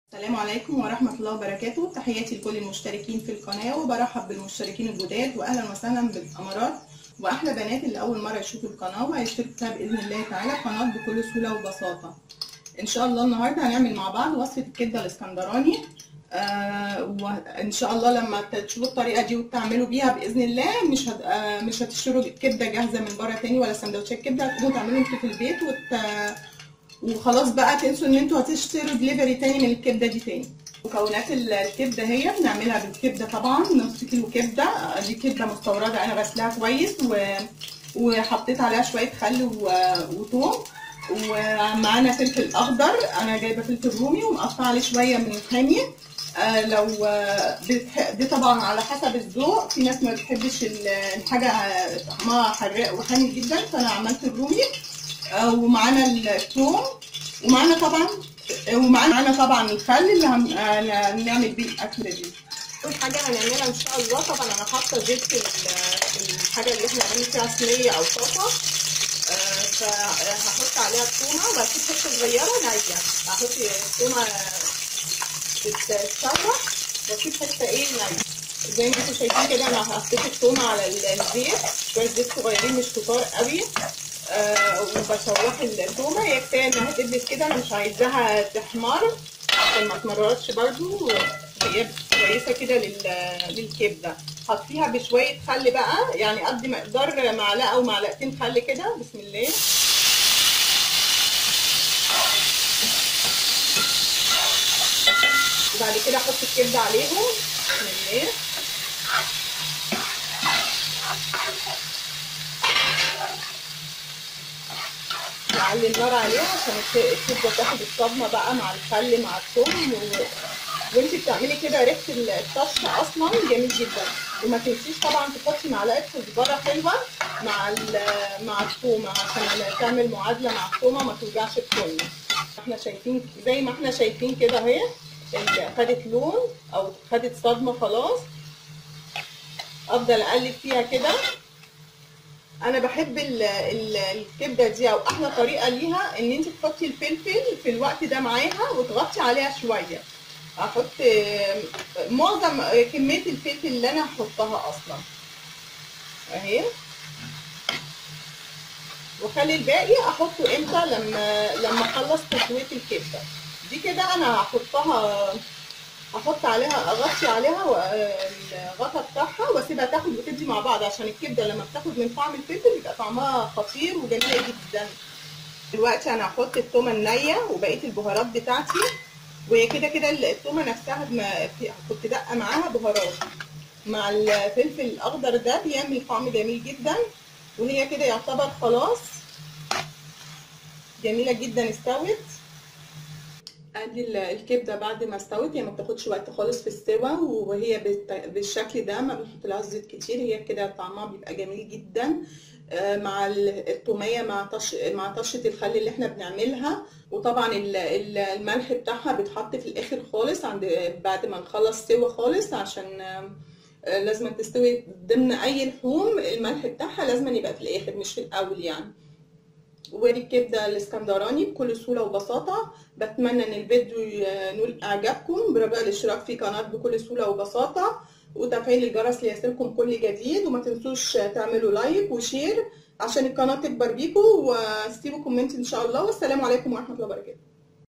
السلام عليكم ورحمة الله وبركاته تحياتي لكل المشتركين في القناة وبرحب بالمشتركين الجداد وأهلا وسهلا بالأمارات وأحلى بنات اللي أول مرة يشوفوا القناة وهيشتركوا فيها بإذن الله تعالى قناة بكل سهولة وبساطة إن شاء الله النهاردة هنعمل مع بعض وصفة الكبدة الإسكندراني آه وإن شاء الله لما تشوفوا الطريقة دي وتعملوا بيها بإذن الله مش هت... آه مش هتشتروا كبدة جاهزة من بره تاني ولا سندوتشات كبدة هتقوموا تعملوا انتوا في البيت وت... وخلاص بقى تنسوا ان انتوا هتشتروا دليفري تاني من الكبده دي تاني مكونات الكبده هي بنعملها بالكبده طبعا نص كيلو كبده دي كبده مستورده انا غسلاها كويس و... وحطيت عليها شويه خل و... وثوم ومعانا فلفل اخضر انا جايبه فلفل رومي ومقطعه عليه شويه من الحامي آه لو بتح... دي طبعا على حسب الذوق في ناس ما بتحبش الحاجه طعمها حراق وحامي جدا فانا عملت الرومي ومعانا الثوم ومعانا طبعا ومعانا طبعا الخل اللي هنعمل بيه الاكله دي اول حاجه هنعملها ان شاء الله طبعا انا حاطه زيت في الحاجه اللي احنا عاملين فيها صينيه او طاسه فهحط عليها الثومه وهسيب حته صغيره نيه هحط الثومه تتشوح واسيب حته ايه نيه زي ما انتم شايفين كده انا حطيت الثومه على الزيت شويه زيت صغيرين مش كتار قوي آه وبشوح التومه هي كفايه انها تدبس كده انا مش عايزاها تحمر عشان ما تمررش برده هي كويسه كده للكبده حطيها بشويه خل بقى يعني قد مقدار معلقه او معلقتين خل كده بسم الله وبعد كده احط الكبده عليهم بسم الله نعلي النار عليها عشان الكبده تاخد الصدمه بقى مع الخل مع الثوم و... وانت بتعملي كده ريحه الطشه اصلا جميل جدا وما تنسيش طبعا تحطي معلقه كزبره حلوه مع مع الثومه عشان تعمل معادله مع الثومه ما توجعش الثوم احنا شايفين زي ما احنا شايفين كده اهي خدت لون او خدت صدمه خلاص افضل اقلب فيها كده انا بحب ال ال الكبده دي او احلى طريقه ليها ان انت تحطي الفلفل في الوقت ده معاها وتغطي عليها شويه هحط معظم كميه الفلفل اللي انا هحطها اصلا اهي وخلي الباقي احطه امتى لما لما اخلص تسويه الكبده دي كده انا هحطها احط عليها اغطي عليها الغطا بتاعها واسيبها تاخد وتدي مع بعض عشان الكبده لما بتاخد من طعم الفلفل بيبقى طعمها خطير وجميله جدا دلوقتي انا هحط التومه النيه وبقيه البهارات بتاعتي وهي كده كده التومه نفسها كنت دقه معاها بهارات مع الفلفل الاخضر ده بيعمل طعم جميل جدا وهي كده يعتبر خلاص جميله جدا استوت ادي الكبده بعد ما استوت هي ما بتاخدش وقت خالص في السوا وهي بالشكل ده ما بنحطلهاش زيت كتير هي كده طعمها بيبقى جميل جدا مع التوميه مع طش مع طشه الخل اللي احنا بنعملها وطبعا الملح بتاعها بيتحط في الاخر خالص عند بعد ما نخلص سوا خالص عشان لازم تستوي ضمن اي لحوم الملح بتاعها لازم يبقى في الاخر مش في الاول يعني ودي الكبده الاسكندراني بكل سهوله وبساطه بتمنى ان الفيديو ينول اعجابكم برجاء الاشتراك في قناه بكل سهوله وبساطه وتفعيل الجرس ليصلكم كل جديد وما تنسوش تعملوا لايك وشير عشان القناه تكبر بيكم وسيبوا كومنت ان شاء الله والسلام عليكم ورحمه الله وبركاته